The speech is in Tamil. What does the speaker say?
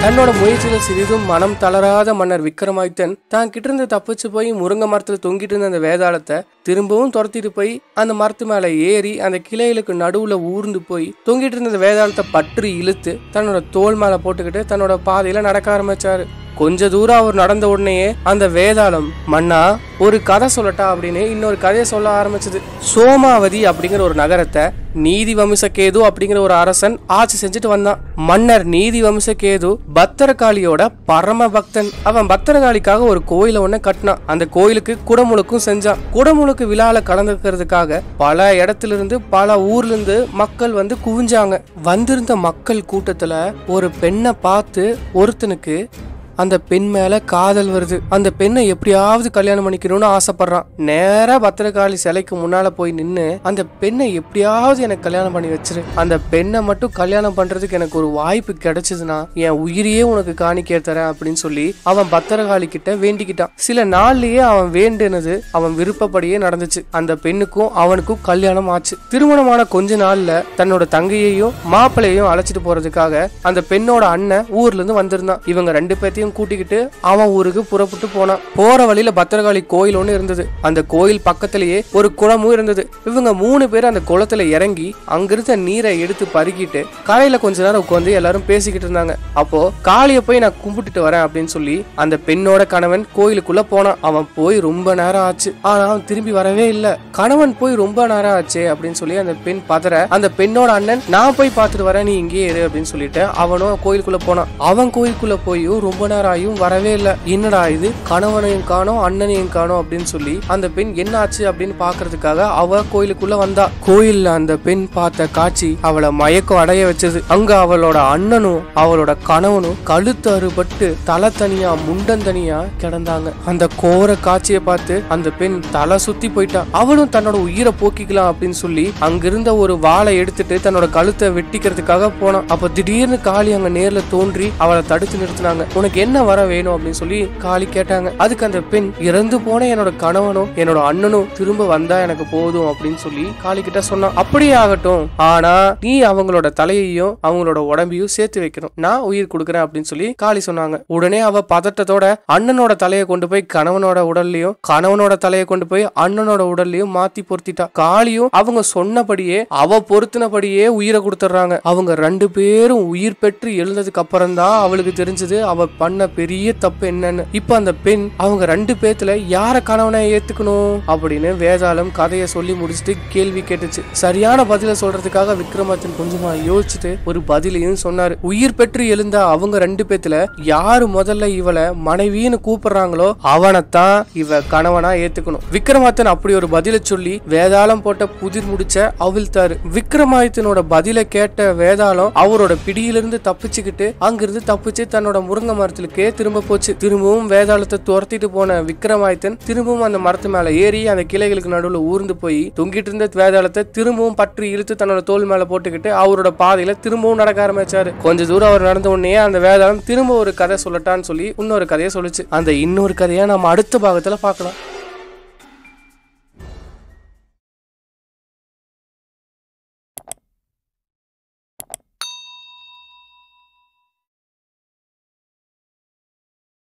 தன்னோட முயற்சியில சிறிதும் மனம் தளராத மன்னர் விக்ரமாதித்தன் தான் கிட்ட இருந்து தப்பிச்சு போய் முருங்கை மரத்துல தொங்கிட்டு இருந்த அந்த வேதாளத்தை திரும்பவும் துரத்திட்டு போய் அந்த மரத்து மேல ஏறி அந்த கிளைகளுக்கு நடுவுல ஊர்ந்து போய் தொங்கிட்டு இருந்த அந்த வேதாளத்தை பற்றி இழுத்து தன்னோட தோல் மேல போட்டுக்கிட்டு தன்னோட பாதையில நடக்க ஆரம்பிச்சாரு கொஞ்ச தூரம் அவர் நடந்த உடனேயே அந்த வேதாளம் மன்னா ஒரு கதை சொல்லட்டா அப்படின்னு இன்னொரு கதையை சொல்ல ஆரம்பிச்சது சோமாவதி அப்படிங்கிற ஒரு நகரத்தை நீதி வம்சகேது அப்படிங்கிற ஒரு அரசன் ஆட்சி செஞ்சுட்டு வந்தான் மன்னர் நீதி வம்சகேது பத்திரகாளியோட பரம பக்தன் அவன் பத்திரகாளிக்காக ஒரு கோயிலை ஒண்ணு கட்டினான் அந்த கோயிலுக்கு குடமுழுக்கும் செஞ்சான் குடமுழுக்கு விழால கலந்துக்கிறதுக்காக பல இடத்துல இருந்து பல ஊர்ல இருந்து மக்கள் வந்து குவிஞ்சாங்க வந்திருந்த மக்கள் கூட்டத்துல ஒரு பெண்ணை பார்த்து ஒருத்தனுக்கு அந்த பெண் மேல காதல் வருது அந்த பெண்ணை எப்படியாவது கல்யாணம் பண்ணிக்கணும்னு ஆசைப்படுறான் நேரா பத்திரகாளி சிலைக்கு முன்னால போய் நின்னு அந்த பெண்ணை எப்படியாவது எனக்கு கல்யாணம் பண்ணி வச்சிரு அந்த பெண்ணை மட்டும் கல்யாணம் பண்றதுக்கு எனக்கு ஒரு வாய்ப்பு கிடைச்சதுன்னா என் உயிரையே உனக்கு காணிக்க தரேன் அப்படின்னு சொல்லி அவன் பத்திரகாளி கிட்ட வேண்டிக்கிட்டான் சில நாள்லயே அவன் வேண்டினது அவன் விருப்பப்படியே நடந்துச்சு அந்த பெண்ணுக்கும் அவனுக்கும் கல்யாணம் ஆச்சு திருமணமான கொஞ்ச நாள்ல தன்னோட தங்கையையும் மாப்பிள்ளையும் அழைச்சிட்டு போறதுக்காக அந்த பெண்ணோட அண்ணன் ஊர்ல இருந்து வந்திருந்தான் இவங்க ரெண்டு பேர்த்தையும் கூட்டிக்கிட்டு அவன் ஊருக்கு புறப்பட்டு போனான் போற வழியில பத்திரகாளி கோயில் ஒண்ணு இருந்தது அந்த கோயில் பக்கத்திலேயே ஒரு குளமும் இருந்தது இவங்க மூணு பேர் அந்த குளத்துல இறங்கி அங்கிருந்த நீரை எடுத்து பருகிட்டு கரையில கொஞ்ச நேரம் உட்காந்து எல்லாரும் பேசிக்கிட்டு இருந்தாங்க அப்போ காளிய போய் நான் கும்பிட்டுட்டு வரேன் அப்படின்னு சொல்லி அந்த பெண்ணோட கணவன் கோயிலுக்குள்ள போனான் அவன் போய் ரொம்ப நேரம் ஆச்சு ஆனா அவன் திரும்பி வரவே இல்ல கணவன் போய் ரொம்ப நேரம் ஆச்சு அப்படின்னு சொல்லி அந்த பெண் பதற அந்த பெண்ணோட அண்ணன் நான் போய் பார்த்துட்டு வரேன் நீ இங்கேயே இரு அப்படின்னு சொல்லிட்டு அவனும் கோயிலுக்குள்ள போனான் அவன் கோயிலுக்குள்ள போயும் ரொம்ப நேரம் ஆகியும் வரவே இல்ல என்னடா இது கணவனையும் காணோம் அண்ணனையும் காணோம் அப்படின்னு சொல்லி அந்த பெண் என்ன ஆச்சு அப்படின்னு பாக்குறதுக்காக அவ கோயிலுக்குள்ள வந்தா கோயில்ல அந்த பெண் பார்த்த காட்சி அவளை மயக்கம் அடைய வச்சது அங்க அவளோட அண்ணனும் அவளோட கணவனும் கழுத்து அறுபட்டு தலை தனியா முண்டன் தனியா கிடந்தாங்க அந்த கோர காட்சியை பார்த்து அந்த பெண் தலை சுத்தி போயிட்டா அவளும் தன்னோட உயிரை போக்கிக்கலாம் அப்படின்னு சொல்லி அங்கிருந்த ஒரு வாளை எடுத்துட்டு தன்னோட கழுத்தை வெட்டிக்கிறதுக்காக போனான் அப்ப திடீர்னு காளி அங்க நேர்ல தோன்றி அவளை தடுத்து நிறுத்தினாங்க உனக்கு என்ன வர வேணும் அப்படின்னு சொல்லி காளி கேட்டாங்க அதுக்கு அந்த பெண் இறந்து போன என்னோட கணவனும் என்னோட அண்ணனும் திரும்ப வந்தா எனக்கு போதும் அப்படின்னு சொல்லி காளி கிட்ட சொன்னான் அப்படியே ஆகட்டும் ஆனா நீ அவங்களோட தலையையும் அவங்களோட உடம்பையும் சேர்த்து வைக்கணும் நான் உயிர் கொடுக்குறேன் அப்படின்னு சொல்லி காளி சொன்னாங்க உடனே அவ பதட்டத்தோட அண்ணனோட தலையை கொண்டு போய் கணவனோட உடல்லையும் கணவனோட தலையை கொண்டு போய் அண்ணனோட உடல்லையும் மாத்தி பொருத்திட்டா காளியும் அவங்க சொன்னபடியே அவ பொருத்தினபடியே உயிரை கொடுத்துட்றாங்க அவங்க ரெண்டு பேரும் உயிர் பெற்று எழுந்ததுக்கு அப்புறம் தான் அவளுக்கு தெரிஞ்சது அவ பண்ண பெரிய தப்பு என்னன்னு இப்ப அந்த பெண் அவங்க ரெண்டு பேத்துல யார கணவனை ஏத்துக்கணும் அப்படின்னு வேதாளம் கதையை சொல்லி முடிச்சுட்டு கேள்வி கேட்டுச்சு சரியான பதில சொல்றதுக்காக விக்ரமாதித்தன் கொஞ்சமா யோசிச்சுட்டு ஒரு பதிலையும் சொன்னாரு உயிர் பெற்று எழுந்த அவங்க ரெண்டு பேத்துல யாரு முதல்ல இவளை மனைவின்னு கூப்பிடுறாங்களோ அவனைத்தான் இவ கணவனா ஏத்துக்கணும் விக்ரமாதித்தன் அப்படி ஒரு பதில சொல்லி வேதாளம் போட்ட புதிர் முடிச்ச அவிழ்த்தாரு விக்ரமாதித்தனோட பதில கேட்ட வேதாளம் அவரோட பிடியிலிருந்து தப்பிச்சுக்கிட்டு அங்கிருந்து தப்பிச்சு தன்னோட முருங்கை மரத்துக்கே திரும்ப போச்சு திரும்பவும் வேதாளத்தை துரத்திட்டு போன விக்ரமாதித்தன் திரும்பவும் அந்த மரத்து மேல ஏறி அந்த கிளைகளுக்கு நடுவுல ஊர்ந்து போய் தொங்கிட்டு இருந்த வேதாளத்தை திரும்பவும் பற்றி இழுத்து தன்னோட தோல் மேல போட்டுக்கிட்டு அவரோட பாதையில திரும்பவும் நடக்க ஆரம்பிச்சாரு கொஞ்ச தூரம் அவர் நடந்த உடனே அந்த வேதாளம் திரும்ப ஒரு கதை சொல்லட்டான்னு சொல்லி இன்னொரு கதையை சொல்லுச்சு அந்த இன்னொரு கதையை நம்ம அடுத்த பாகத்துல பார்க்கலாம்